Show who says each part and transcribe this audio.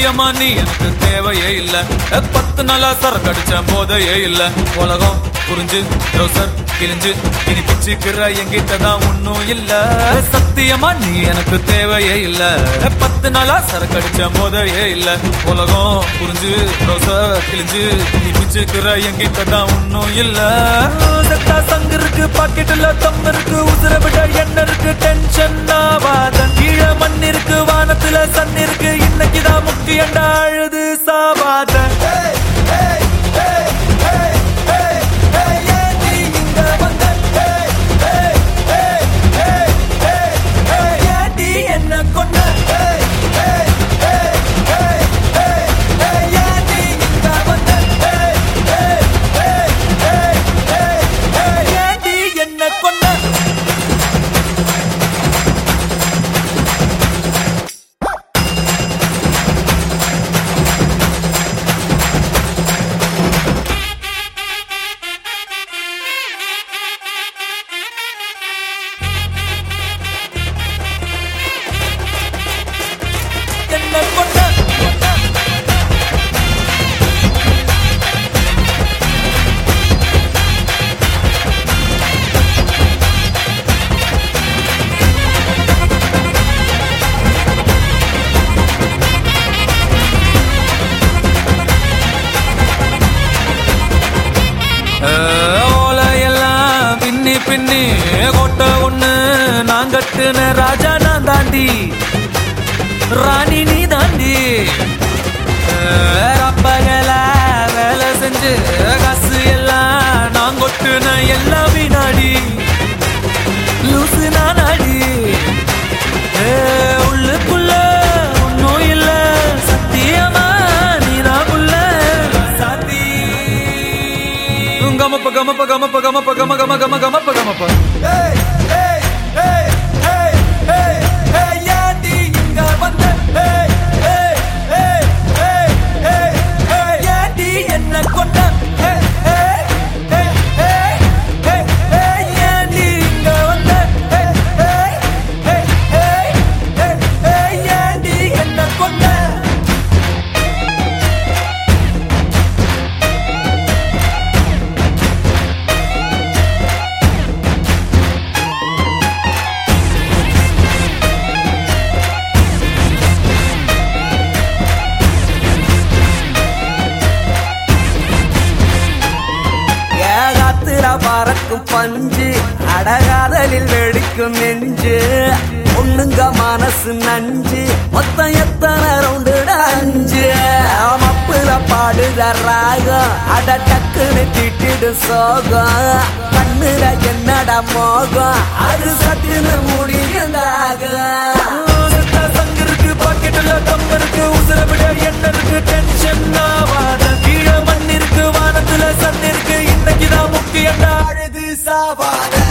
Speaker 1: சத்தியமா நீ எனக்கு தேவையே இல்ல ஏ, பத்து நாளா சரக்கு அடிச்ச போதையே இல்ல உலகம் புரிஞ்சு ரோசர் கிழிஞ்சு இனி பிச்சுக்கிற எங்கிட்ட தான் ஒன்னும் இல்ல ஏ, சத்தியமா நீ எனக்கு தேவையே இல்ல ஏ, பத்து நாளா சரக்கு அடிச்ச போதையே இல்ல உலகம் புரிஞ்சு ரோசர் கிழிஞ்சு இனி பிச்சுக்கிற எங்கிட்ட தான் ஒன்னும் இல்ல செத்தா சங்கு இருக்கு பாக்கெட்டுல தம் இருக்கு உசுர விட என்ன இருக்கு டென்ஷன் ஆவாத கீழே மண் இருக்கு வானத்துல சன் இருக்கு இன்னைக்குதான் முக்கியண்டா அழுது சாவாத என்ன கொண்ட ஏண்டி என்ன கொண்ட என்ன கொண்ட ஓலையெல்லாம் பின்னி பின்னி கோட்டை ஒண்ணு நான் கட்டுன ராஜா நான் தாண்டி ராணி நீ தாண்டி ரப்பகல வேலை செஞ்சு காசு எல்லாம் நான் கொட்டுன எல்லாம் வினாடி லூசு நானாடி ஏ, உள்ளுக்குள்ள ஒன்னும் இல்ல சத்தியமா நீதான் உள்ள சாத்தி கமப்ப கமப்ப கமப்ப கமப்ப கம கம கம கமப்ப கமப்ப என்ன கொண்ட ஏண்டி இங்க வந்த ஏண்டி என்ன கொண்ட
Speaker 2: ஏகாத்திர பறக்கும் பஞ்சு அடகாதலில் வெடிக்கும் நெஞ்சு ஒண்ணுங்க மனசு நஞ்சு மொத்தம் எத்தனை ரவுண்டுட அஞ்சு மப்புல பாடுற ராகம் அட டக்குன்னு திட்டிடு சோகம் கண்ணுல என்னடா மோகம் அது சட்டுன்னு முடியுதாக
Speaker 1: செத்தா சங்கு இருக்கு பாக்கெட்டுல கம் இருக்கு உசுர விட என்ன இருக்கு டென்ஷன் ஆவாத கீழே மண் இருக்கு வானத்துல சன் இருக்கு இன்னைக்குதான் முக்கியண்டா அழுது சாவாத